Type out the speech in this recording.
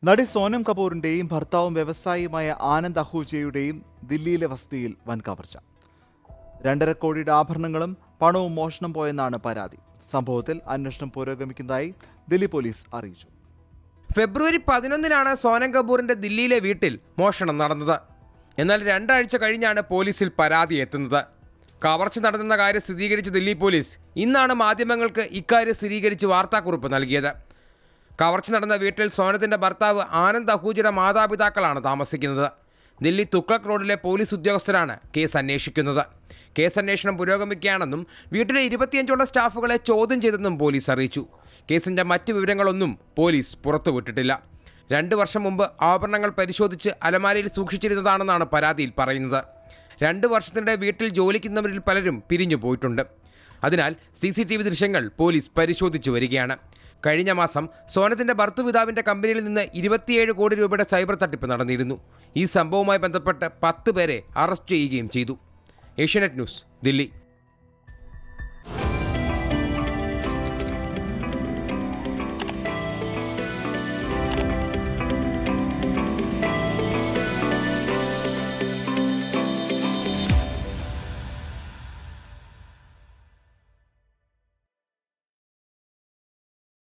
നടി സോനം കപൂറിന്റെയും ഭർത്താവും വ്യവസായിയുമായ ആനന്ദ് അഹൂജയുടെയും ദില്ലിയിലെ വസതിയിൽ വൻ കവർച്ച രണ്ടര കോടിയുടെ ആഭരണങ്ങളും പണവും മോഷണം പോയെന്നാണ് പരാതി സംഭവത്തിൽ അന്വേഷണം പുരോഗമിക്കുന്നതായി ദില്ലി പോലീസ് അറിയിച്ചു ഫെബ്രുവരി പതിനൊന്നിനാണ് സോനം കപൂറിന്റെ ദില്ലിയിലെ വീട്ടിൽ മോഷണം നടന്നത് എന്നാൽ രണ്ടാഴ്ച കഴിഞ്ഞാണ് പോലീസിൽ പരാതി എത്തുന്നത് കവർച്ച നടന്നെന്ന കാര്യം സ്ഥിരീകരിച്ച ദില്ലി പോലീസ് ഇന്നാണ് മാധ്യമങ്ങൾക്ക് ഇക്കാര്യം സ്ഥിരീകരിച്ച് വാർത്താക്കുറിപ്പ് നൽകിയത് കവർച്ച നടന്ന വീട്ടിൽ സോനത്തിന്റെ ഭർത്താവ് ആനന്ദ് അഹൂജയുടെ മാതാപിതാക്കളാണ് താമസിക്കുന്നത് ദില്ലി തുക്ലക് റോഡിലെ പോലീസ് ഉദ്യോഗസ്ഥരാണ് കേസ് അന്വേഷിക്കുന്നത് കേസ് അന്വേഷണം പുരോഗമിക്കുകയാണെന്നും വീട്ടിലെ ഇരുപത്തിയഞ്ചോളം സ്റ്റാഫുകളെ ചോദ്യം ചെയ്തെന്നും പോലീസ് അറിയിച്ചു കേസിന്റെ മറ്റ് വിവരങ്ങളൊന്നും പോലീസ് പുറത്തുവിട്ടിട്ടില്ല രണ്ട് വർഷം മുമ്പ് ആഭരണങ്ങൾ പരിശോധിച്ച് അലമാരയിൽ സൂക്ഷിച്ചിരുന്നതാണെന്നാണ് പരാതിയിൽ പറയുന്നത് രണ്ട് വർഷത്തിനിടെ വീട്ടിൽ ജോലിക്കുന്നവരിൽ പലരും പിരിഞ്ഞു പോയിട്ടുണ്ട് അതിനാൽ സി സി ടി വി ദൃശ്യങ്ങൾ പോലീസ് പരിശോധിച്ചു വരികയാണ് കഴിഞ്ഞ മാസം സോനത്തിന്റെ ഭർത്തൃപിതാവിന്റെ കമ്പനിയിൽ നിന്ന് ഇരുപത്തിയേഴ് കോടി രൂപയുടെ സൈബർ തട്ടിപ്പ് നടന്നിരുന്നു ഈ സംഭവവുമായി ബന്ധപ്പെട്ട് പത്ത് പേരെ അറസ്റ്റ് ചെയ്യുകയും ചെയ്തു ഏഷ്യാനെറ്റ് ന്യൂസ് ദില്ലി